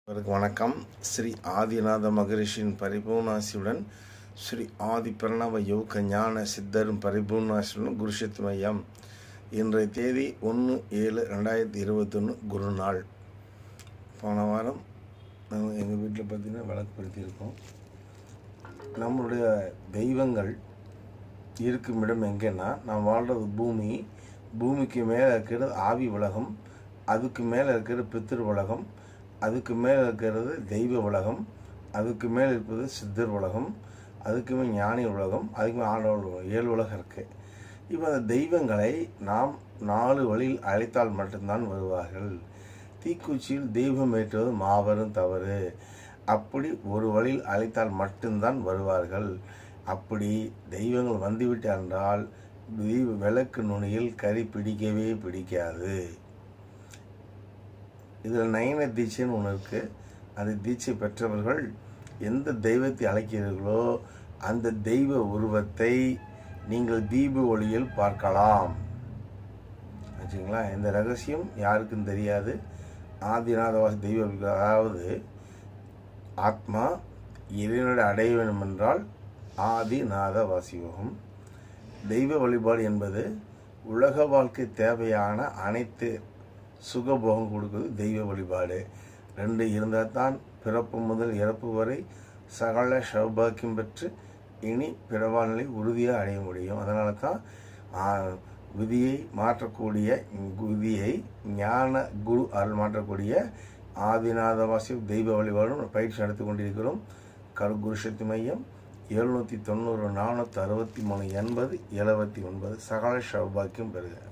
அவருக்கு வணக்கம் ஸ்ரீ ஆதிநாத மகரிஷியின் பரிபூர்ணாசியுடன் ஸ்ரீ ஆதி பிரணவ யோக ஞான சித்தரும் பரிபூர்ணாசியுடன் குருஷத் மையம் இன்றைய தேதி ஒன்று ஏழு ரெண்டாயிரத்தி இருபத்தொன்று குருநாள் போன வாரம் நாங்கள் எங்கள் வீட்டில் பார்த்தீங்கன்னா விளக்குப்படுத்தியிருக்கோம் நம்மளுடைய தெய்வங்கள் இருக்கும் இடம் எங்கன்னா நான் வாழ்கிறது பூமி பூமிக்கு மேலே இருக்கிறது ஆவி உலகம் அதுக்கு மேலே இருக்கிற பித்திரு உலகம் அதுக்கு மேலே இருக்கிறது தெய்வ உலகம் அதுக்கு மேலே இருப்பது சித்தர் உலகம் அதுக்கு மேல் ஞானி உலகம் அதுக்கு மேல் ஆண்டவர் உலகம் ஏழு உலகம் இருக்குது இப்போ அந்த தெய்வங்களை நாம் நாலு வழியில் அழைத்தால் மட்டும்தான் வருவார்கள் தீக்குச்சியில் தெய்வம் ஏற்றுவது மாபெரும் தவறு அப்படி ஒரு வழியில் அழைத்தால் மட்டும்தான் வருவார்கள் அப்படி தெய்வங்கள் வந்துவிட்டு என்றால் தெய்வ விளக்கு நுனியில் கறி பிடிக்கவே பிடிக்காது இதில் நயன தீட்சைன்னு ஒன்று இருக்குது அந்த தீட்சை பெற்றவர்கள் எந்த தெய்வத்தை அழைக்கிறீர்களோ அந்த தெய்வ உருவத்தை நீங்கள் தீப ஒளியில் பார்க்கலாம் ஆச்சுங்களா இந்த ரகசியம் யாருக்கும் தெரியாது ஆதிநாதவாசி தெய்வ அதாவது ஆத்மா இறைவனுடைய அடைய வேண்டும் என்றால் ஆதிநாத வாசியோகம் தெய்வ வழிபாடு என்பது உலக வாழ்க்கை தேவையான அனைத்து சுகபோகம் கொடுக்குறது தெய்வ வழிபாடு ரெண்டு இருந்தால் தான் பிறப்பு முதல் இறப்பு வரை சகல சௌபாக்கியம் பெற்று இனி பிறவா நிலை உறுதியாக அடைய முடியும் அதனால தான் விதியை மாற்றக்கூடிய விதியை ஞான குரு அருள் மாற்றக்கூடிய ஆதிநாதவாசி தெய்வ வழிபாடும் பயிற்சி நடத்தி கொண்டிருக்கிறோம் கரு குருசக்தி மையம் எழுநூற்றி தொண்ணூறு நானூற்றி அறுபத்தி மூணு எண்பது எழுபத்தி ஒன்பது சகல சௌபாக்கியம் பெறுக